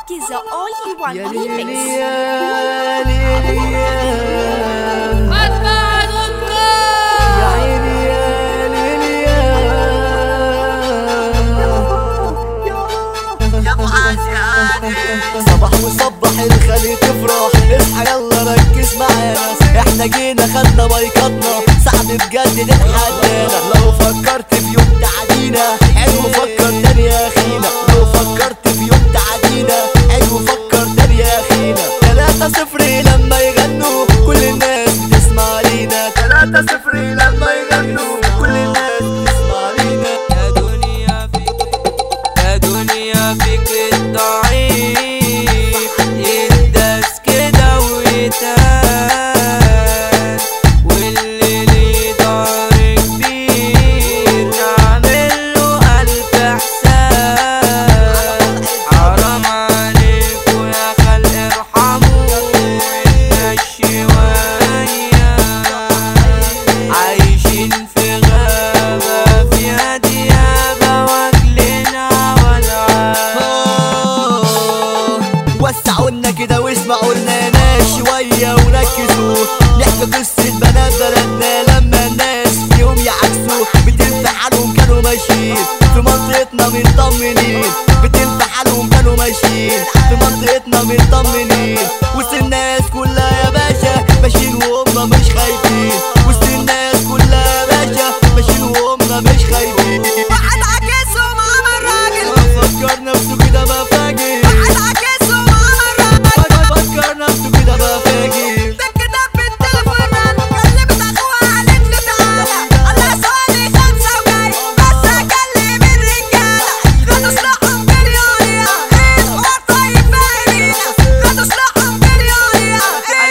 معجزة all you want يا ليلي remix يا ليلي يا يا عيني يا ليلي يا صباح وصبح الخليج تفرح اصحى يلا ركز معانا احنا جينا خدنا بايكاتنا سعد بجد تتحدانا لو فكرت في يوم تعدينا حلو فكر تاني يا اخينا لو فكرت في يوم تعدينا حلو فكر تاني يا اخينا تلاتة صفر لما يغنوا كل الناس بتسمع لينا تلاتة صفر لما يغنوا كل الناس بتسمع لينا يا دنيا فيك يا دنيا فيك الضعيف يندس كده ويتهان واللي ليه ضهر كبير نعمل له ألف حساب حرام عليكوا يا خلق ارحموا الناس شوية عايشين في غابة فيها ديابة واكلنا والعاب آه، وسعوا لنا كده واسمعوا لنا ناس شوية وركزوا نحكي قصة بنات بلدنا لما الناس فيهم يعكسوا بتنفع حالهم كانوا ماشيين في منطقتنا مطمنين بتنفع حالهم كانوا ماشيين في منطقتنا مطمنين وسط الناس كلها يا باشا ماشيين وهم مش خايفين وسط الناس كلها يا باشا ماشيين وهم مش خايفين واحد عكسهم عمل راجل فكر نفسه كده بقى فاجر واحد عكسهم عمل راجل فكر نفسه كده بقى فاجر ده كده في التليفون رن كلمت اخوها قالت له تعالى الله صالي خمسة وجاي بس اكلم الرجالة خدوا سلاحهم باليونيا ايه الحوار طيب فاهمين خدوا سلاحهم باليونيا ايه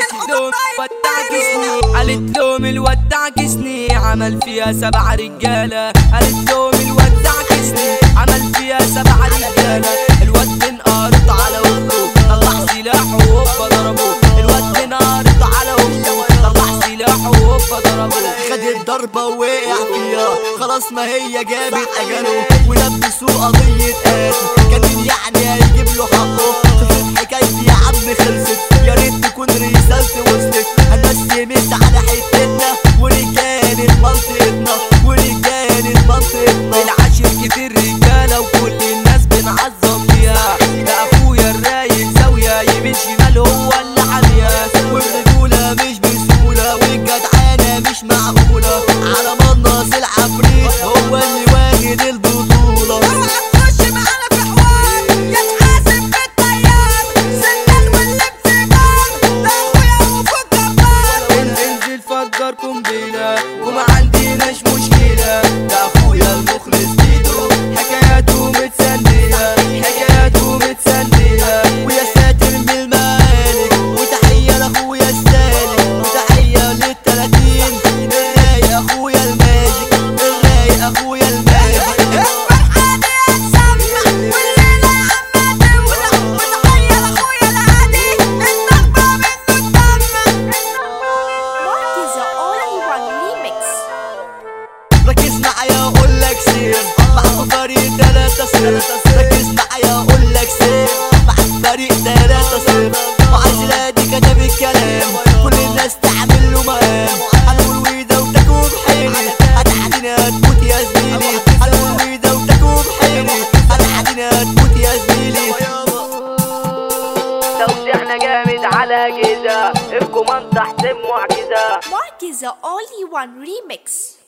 قالت لهم الواد عكسني قالت لهم الواد عكسني عمل فيها سبع رجالة قالت لهم الواد عكسني عمل فيها سبع رجالة الواد انقرض على وشه طلع سلاحه وهوبا ضربه الواد انقرض على وشه طلع سلاحه وهوبا ضربه خد الضربة ووقع فيها خلاص ما هي جابت أجله ولبسوه قضية قتل كان مين يعني هيجيب له حقه خلصت حكايتي يا عم خلصت يا ريت تكون رسالتي وصلت هنسمت على حتتنا ورجالة منطقتنا ورجالة منطقتنا العاشر كتير رجالة وكل الناس بنعظم فيها ده اخويا الرايق زاوية يمين شمال هو اللي حاميها والرجولة مش بسهولة والجدعانة مش معقولة على منص العفريت هو اللي واخد البطولة اوعى تخش معانا في حوار يا تحاسب بالتيار سندال واللبس بار ده اخويا وفوق جبار انزل فجر قنبلة وما عندناش مشكلة ده اخويا المخلص ديدو حكاياته متسندلة حكاياته متسندلة ويا ساتر من المالك وتحية لاخويا السالك وتحية للتلاتين الرايق اخويا الماجيك الرايق اخويا الماجيك الفرحة دي هتسمع والليلة عمال تولع وتحية لاخويا الهادي النخبة منه الدم معجزة all you want remix ركز معايا اقول لك سير مع فريق تلاتة صفر ركز معايا اقول لك سير مع فريق تلاتة صفر وعايز دي كتب الكلام كل الناس تعمل له مقام هنقول ويدا وتكون حيري هتعدينا هتموت يا زميلي هنقول ويدا وتكون حيري هتعدينا هتموت يا زميلي توزيعنا جامد على كده الكوماندا حسين معجزة معجزة all you want remix